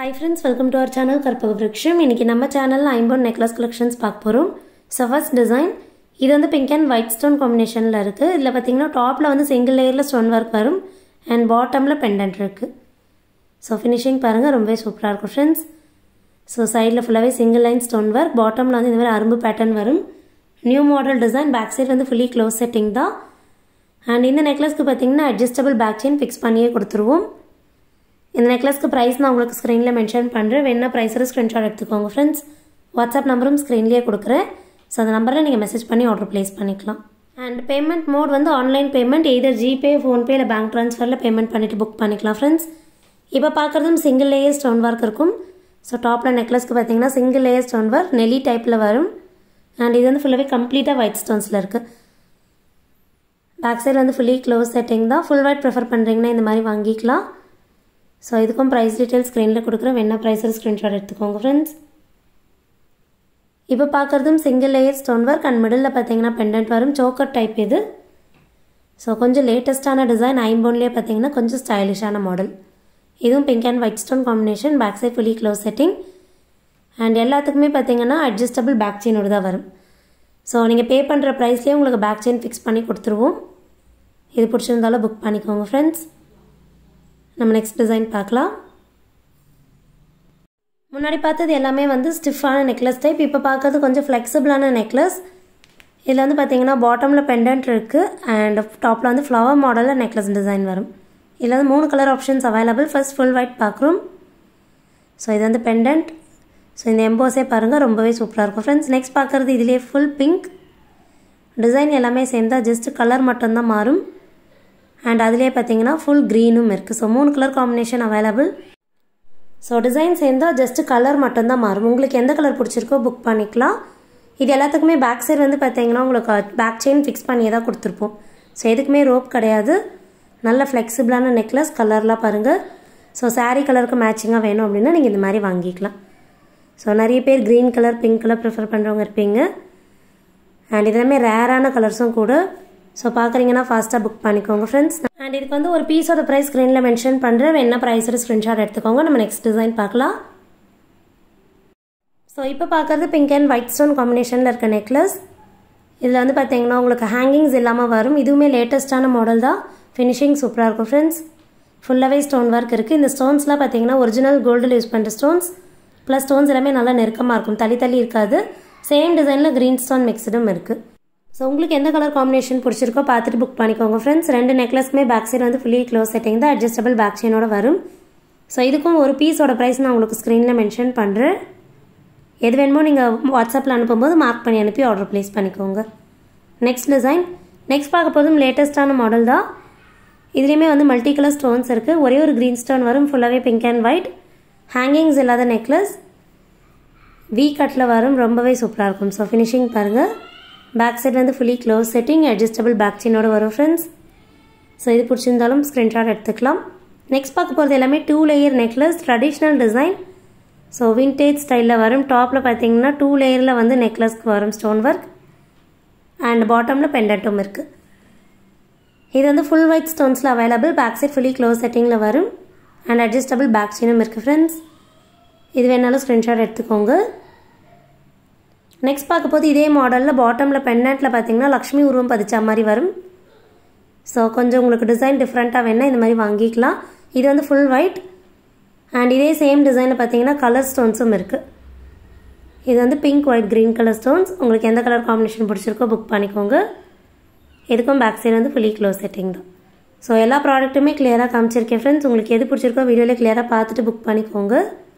hi friends welcome to our channel Karpaga Virutcham இன்றைக்கி நம்ம சேனலில் ஐம்பொன் நெக்லஸ் கலெக்ஷன்ஸ் பார்க்க போகிறோம் ஸோ ஃபர்ஸ்ட் டிசைன் இது வந்து பிங்க் அண்ட் ஒயிட் ஸ்டோன் காம்பினேஷனில் இருக்குது இதில் பார்த்தீங்கன்னா டாப்பில் வந்து சிங்கிள் லேயரில் ஸ்டோன் ஒர்க் வரும் அண்ட் பாட்டமில் பெண்டன்ட் இருக்குது ஸோ ஃபினிஷிங் பாருங்கள் ரொம்பவே சூப்பராக இருக்கும் ஃப்ரெண்ட்ஸ் ஸோ சைடில் ஃபுல்லாகவே சிங்கிள் லைன் ஸ்டோன் ஒர்க் பாட்டமில் வந்து இந்த மாதிரி அரும்பு பேட்டர்ன் வரும் new model design back side வந்து ஃபுல்லி க்ளோஸ் செட்டிங் தான் அண்ட் இந்த நெக்லஸ்க்கு பார்த்தீங்கன்னா அட்ஜஸ்டபிள் பேக் செயின் ஃபிக்ஸ் பண்ணியே கொடுத்துருவோம் இந்த நெக்லஸ்க்கு ப்ரைஸ் நான் உங்களுக்கு ஸ்க்ரீனில் மென்ஷன் பண்ணுறேன் வேணா ப்ரைஸோட ஸ்க்ரீன்ஷாட் எடுத்துக்கோங்க ஃப்ரெண்ட்ஸ் வாட்ஸ்அப் நம்பரும் ஸ்க்ரீன்லேயே கொடுக்குறேன் ஸோ அந்த நம்பரில் நீங்கள் மெசேஜ் பண்ணி ஆர்டர் ப்ளேஸ் பண்ணிக்கலாம் அண்ட் பேமெண்ட் மோட் வந்து online payment either GPay PhonePe இல்லை பேங்க் ட்ரான்ஸ்ஃபரில் பேமெண்ட் பண்ணிவிட்டு புக் பண்ணிக்கலாம் ஃப்ரெண்ட்ஸ் இப்போ பார்க்குறதும் சிங்கிள் லேயர் ஸ்டோன் ஒர்க் இருக்கும் ஸோ டாப்பில் நெக்லஸ்க்கு பார்த்தீங்கன்னா சிங்கிள் லேயர் ஸ்டோன் ஒர்க் நெலி டைப்பில் வரும் அண்ட் இது வந்து ஃபுல்லாகவே கம்ப்ளீட்டாக ஒயிட் ஸ்டோன்ஸில் இருக்குது பேக் சைடு வந்து ஃபுல்லி க்ளோஸ் செட்டிங் தான் ஃபுல் ஒயிட் ப்ரிஃபர் பண்ணுறீங்கன்னா இந்த மாதிரி வாங்கிக்கலாம் ஸோ இதுக்கும் ப்ரைஸ் டீட்டெயில் ஸ்க்ரீனில் கொடுக்குறேன் என்ன ப்ரைஸில் ஸ்க்ரீன்ஷாட் எடுத்துக்கோங்க ஃப்ரெண்ட்ஸ் இப்போ பார்க்குறதும் single layer stone work and middle பார்த்தீங்கன்னா பெண்டன்ட் வரும் சோக்கர் டைப் இது ஸோ கொஞ்சம் லேட்டஸ்ட்டான டிசைன் ஐம்போன்லேயே பார்த்தீங்கன்னா கொஞ்சம் ஸ்டைலிஷான மாடல் இதுவும் pink and white stone combination back side fully close setting and எல்லாத்துக்குமே பார்த்தீங்கன்னா அட்ஜஸ்டபிள் பேக் செயினோடு தான் வரும் ஸோ நீங்கள் பே பண்ணுற ப்ரைஸ்லேயே உங்களுக்கு பேக் செயின் ஃபிக்ஸ் பண்ணி கொடுத்துருவோம் இது பிடிச்சிருந்தாலும் புக் பண்ணிக்கோங்க ஃப்ரெண்ட்ஸ் நம்ம நெக்ஸ்ட் டிசைன் பார்க்கலாம் முன்னாடி பார்த்தது எல்லாமே வந்து ஸ்டிஃபான நெக்லஸ் டைப் இப்போ பார்க்கறது கொஞ்சம் ஃப்ளெக்சிபிளான நெக்லஸ் இதில் வந்து பார்த்தீங்கன்னா பாட்டமில் பெண்டன்ட் இருக்குது அண்ட் டாப்பில் வந்து ஃப்ளவர் மாடலில் நெக்லஸ் டிசைன் வரும் இதில் வந்து மூணு colour options available first full white பார்க்குறோம் ஸோ இது வந்து பெண்டன்ட் ஸோ இந்த எம்போஸே பாருங்கள் ரொம்பவே சூப்பராக இருக்கும் ஃப்ரெண்ட்ஸ் நெக்ஸ்ட் பார்க்குறது இதிலே ஃபுல் பிங்க் டிசைன் எல்லாமே சேர்ந்தா ஜஸ்ட் கலர் மட்டும்தான் மாறும் அண்ட் அதுலேயே பார்த்தீங்கன்னா ஃபுல் க்ரீனும் இருக்குது ஸோ மூணு colour combination available so design சேர்ந்தால் ஜஸ்ட்டு கலர் மட்டும்தான் மாறும் உங்களுக்கு எந்த கலர் பிடிச்சிருக்கோ புக் பண்ணிக்கலாம் இது எல்லாத்துக்குமே பேக் சைடு வந்து பார்த்தீங்கன்னா உங்களுக்கு பேக் செயின் ஃபிக்ஸ் பண்ணியே தான் கொடுத்துருப்போம் ஸோ எதுக்குமே ரோப் கிடையாது நல்ல ஃப்ளெக்சிபிளான நெக்லஸ் கலர்லாம் பாருங்கள் ஸோ சாரீ கலருக்கு மேட்சிங்காக வேணும் அப்படின்னா நீங்கள் இந்த மாதிரி வாங்கிக்கலாம் ஸோ நிறைய பேர் green colour pink colour prefer பண்ணுறவங்க இருப்பீங்க அண்ட் இதெல்லாமே ரேரான கலர்ஸும் கூட ஸோ பார்க்குறீங்கன்னா ஃபாஸ்ட்டாக புக் பண்ணிக்கோங்க ஃப்ரெண்ட்ஸ் அண்ட் இதுக்கு வந்து ஒரு பீஸோட ப்ரைஸ் ஸ்க்ரீனில் மென்ஷன் பண்ணுறேன் என்ன ப்ரைஸோட ஸ்க்ரீன்ஷாட் எடுத்துக்கோங்க நம்ம நெக்ஸ்ட் டிசைன் பார்க்கலாம் ஸோ இப்போ பார்க்குறது பிங்க் அண்ட் ஒயிட் ஸ்டோன் காம்பினேஷனில் இருக்க நெக்லஸ் இதில் வந்து பார்த்தீங்கன்னா உங்களுக்கு ஹேங்கிங்ஸ் இல்லாமல் வரும் இதுவுமே லேட்டஸ்ட்டான மாடல் தான் ஃபினிஷிங் சூப்பராக இருக்கும் ஃப்ரெண்ட்ஸ் ஃபுல்லாகவே ஸ்டோன் ஒர்க் இருக்குது இந்த ஸ்டோன்ஸ்லாம் பார்த்தீங்கன்னா ஒரிஜினல் கோல்டில் யூஸ் பண்ணுற ஸ்டோன்ஸ் ப்ளஸ் ஸ்டோன்ஸ் எல்லாமே நல்லா நெருக்கமாக இருக்கும் தள்ளி தள்ளி இருக்காது சேம் டிசைனில் க்ரீன் ஸ்டோன் மிக்ஸ்டும் இருக்குது ஸோ உங்களுக்கு எந்த கலர் காம்பினேஷன் பிடிச்சிருக்கோ பார்த்துட்டு புக் பண்ணிக்கோங்க ஃப்ரெண்ட்ஸ் ரெண்டு நெக்லஸ்மே பேக் சைடு வந்து ஃபுல்லி க்ளோஸ் செட்டிங் தான் அட்ஜஸ்டபிள் பேக் செயினோட வரும் ஸோ இதுக்கும் ஒரு பீஸோட ப்ரைஸ் நான் உங்களுக்கு ஸ்க்ரீனில் மென்ஷன் பண்ணுறேன் எது வேணுமோ நீங்கள் வாட்ஸ்அப்பில் அனுப்பும்போது மார்க் பண்ணி அனுப்பி ஆர்டர் ப்ளேஸ் பண்ணிக்கோங்க நெக்ஸ்ட் டிசைன் நெக்ஸ்ட் பார்க்க போதும் லேட்டஸ்ட்டான மாடல் தான் இதுலேயுமே வந்து மல்டி கலர் ஸ்டோன்ஸ் இருக்குது ஒரே ஒரு க்ரீன் ஸ்டோன் வரும் ஃபுல்லாகவே பிங்க் அண்ட் ஒயிட் ஹேங்கிங்ஸ் இல்லாத நெக்லஸ் வி கட்டில் வரும் ரொம்பவே சூப்பராக இருக்கும் ஸோ ஃபினிஷிங் பாருங்கள் பேக் சைட் வந்து fully close setting adjustable back செயினோட வரும் ஃப்ரெண்ட்ஸ் ஸோ இது பிடிச்சிருந்தாலும் ஸ்க்ரீன்ஷாட் எடுத்துக்கலாம் நெக்ஸ்ட் பார்க்க போகிறது எல்லாமே two layer necklace traditional design so vintage ஸ்டைலில் வரும் டாப்பில் பார்த்தீங்கன்னா டூ லேயரில் வந்து நெக்லஸ்க்கு வரும் ஸ்டோன் ஒர்க் அண்ட் பாட்டமில் பெண்டட்டும் இருக்குது இது வந்து ஃபுல் ஒயிட் ஸ்டோன்ஸில் available back side fully close செட்டிங்கில் வரும் அண்ட் அட்ஜஸ்டபிள் பேக் செயினும் இருக்குது ஃப்ரெண்ட்ஸ் இது வேணாலும் ஸ்க்ரீன்ஷாட் எடுத்துக்கோங்க நெக்ஸ்ட் பார்க்க போது இதே மாடலில் பாட்டமில் பெண்ணட்டில் பார்த்தீங்கன்னா லக்ஷ்மி உருவம் பதிச்ச மாதிரி வரும் ஸோ கொஞ்சம் உங்களுக்கு டிசைன் டிஃப்ரெண்ட்டாக வேணால் இந்த மாதிரி வாங்கிக்கலாம் இது வந்து ஃபுல் ஒயிட் அண்ட் இதே சேம் டிசைனில் பார்த்தீங்கன்னா கலர் ஸ்டோன்ஸும் இருக்குது இது வந்து pink white green colour stones உங்களுக்கு எந்த கலர் காம்பினேஷன் பிடிச்சிருக்கோ புக் பண்ணிக்கோங்க இதுக்கும் பேக் சைடு வந்து ஃபுல்லி க்ளோஸ் செட்டிங் தான் ஸோ எல்லா ப்ராடக்ட்டுமே கிளியராக காமிச்சிருக்கேன் ஃப்ரெண்ட்ஸ் உங்களுக்கு எது பிடிச்சிருக்கோ வீடியோவில் கிளியராக பார்த்துட்டு புக் பண்ணிக்கோங்க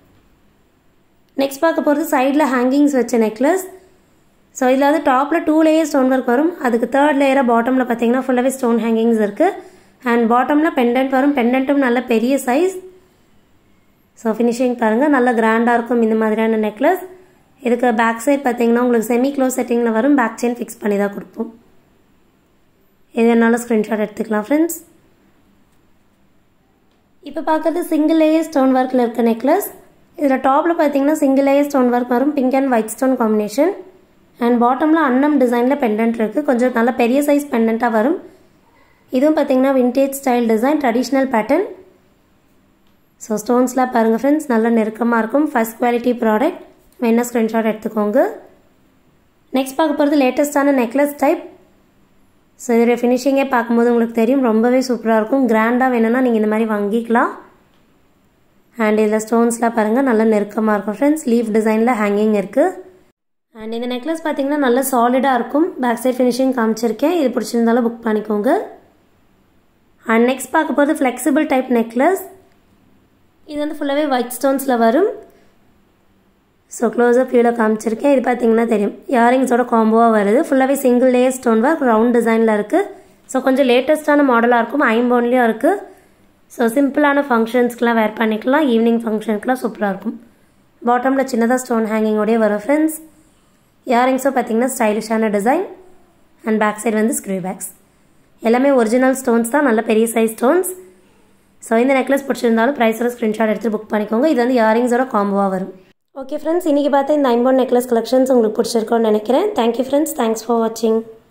நெக்ஸ்ட் பார்க்க போகிறது சைடில் ஹேங்கிங்ஸ் வச்ச நெக்லஸ் ஸோ இதில் வந்து டாப்பில் டூ லேயர் ஸ்டோன் ஒர்க் வரும் அதுக்கு தேர்ட் லேயராக பாட்டமில் பார்த்தீங்கன்னா ஃபுல்லாகவே ஸ்டோன் ஹேங்கிங்ஸ் இருக்குது அண்ட் பாட்டமில் பெண்டன்ட் வரும் பெண்டன்ட்டும் நல்ல பெரிய சைஸ் ஸோ ஃபினிஷிங் பாருங்கள் நல்ல கிராண்டாக இருக்கும் இந்த மாதிரியான நெக்லஸ் இதுக்கு பேக் சைட் பார்த்தீங்கன்னா உங்களுக்கு செமி க்ளோஸ் செட்டிங்கில் வரும் பேக் செயின் ஃபிக்ஸ் பண்ணி தான் கொடுப்போம் எது வேணாலும் ஸ்க்ரீன்ஷாட் எடுத்துக்கலாம் ஃப்ரெண்ட்ஸ் இப்போ பார்க்குறது சிங்கிள் லேயர் ஸ்டோன் ஒர்க்கில் இருக்க நெக்லஸ் இதில் டாப்பில் பார்த்தீங்கன்னா சிங்கிள் லேயர் ஸ்டோன் ஒர்க் வரும் pink and white stone combination and பாட்டமில் அன்னம் டிசைனில் பெண்டன்ட் இருக்குது கொஞ்சம் நல்ல பெரிய சைஸ் பெண்டண்ட்டாக வரும் இதுவும் பார்த்தீங்கன்னா vintage style design traditional pattern so ஸ்டோன்ஸ்லாம் பாருங்கள் ஃப்ரெண்ட்ஸ் நல்லா நெருக்கமாக இருக்கும் ஃபஸ்ட் குவாலிட்டி ப்ராடக்ட் வேணால் ஸ்க்ரீன்ஷாட் எடுத்துக்கோங்க நெக்ஸ்ட் பார்க்க போகிறது லேட்டஸ்ட்டான நெக்லஸ் டைப் ஸோ இதோடைய ஃபினிஷிங்கே பார்க்கும்போது உங்களுக்கு தெரியும் ரொம்பவே சூப்பராக இருக்கும் கிராண்டாக வேணும்னா நீங்கள் இந்த மாதிரி வாங்கிக்கலாம் அண்ட் இதில் ஸ்டோன்ஸ்லாம் பாருங்கள் நல்லா நெருக்கமாக இருக்கும் ஃப்ரெண்ட்ஸ் லீஃப் டிசைனில் ஹேங்கிங் இருக்குது அண்ட் இந்த நெக்லஸ் பார்த்தீங்கன்னா நல்லா சாலிடாக இருக்கும் பேக் சைட் ஃபினிஷிங் காமிச்சிருக்கேன் இது பிடிச்சிருந்தாலும் புக் பண்ணிக்கோங்க அண்ட் நெக்ஸ்ட் பார்க்க போகிறது ஃப்ளெக்சிபிள் டைப் நெக்லஸ் இது வந்து ஃபுல்லாகவே ஒயிட் ஸ்டோன்ஸில் வரும் ஸோ க்ளோஸ்அப் வியூவில் காமிச்சிருக்கேன் இது பார்த்தீங்கன்னா தெரியும் இயரிங்ஸோட காம்போவாக வருது ஃபுல்லாகவே single layer stone work round டிசைனில் இருக்குது ஸோ கொஞ்சம் லேட்டஸ்ட்டான மாடலாக இருக்கும் ஐம்போன்லேயும் இருக்குது ஸோ சிம்பிளான ஃபங்க்ஷன்ஸ்க்கெலாம் வேர் பண்ணிக்கலாம் ஈவினிங் ஃபங்க்ஷனுக்குலாம் சூப்பராக இருக்கும் பாட்டமில் சின்னதாக ஸ்டோன் ஹேங்கிங்கோடய வரும் ஃப்ரெண்ட்ஸ் இயரிங்ஸும் பார்த்தீங்கன்னா ஸ்டைலிஷான டிசைன் அண்ட் பேக் சைடு வந்து ஸ்க்ரூ பேக்ஸ் எல்லாமே ஒரிஜினல் ஸ்டோன்ஸ் தான் நல்ல பெரிய சைஸ் ஸ்டோன்ஸ் ஸோ இந்த நெக்லஸ் பிடிச்சிருந்தாலும் ப்ரைஸோட ஸ்க்ரீன்ஷாட் எடுத்து புக் பண்ணிக்கோங்க இது வந்து இயரிங்ஸோட காம்போவாக வரும் ஓகே ஃப்ரெண்ட்ஸ் இன்றைக்கி பார்த்தா இந்த ஐம்போன் நெக்லஸ் கலெக்ஷன்ஸ் உங்களுக்கு பிடிச்சிருக்கோன்னு நினைக்கிறேன் தேங்க்யூ ஃப்ரெண்ட்ஸ் தேங்க்ஸ் ஃபார் வாட்சிங்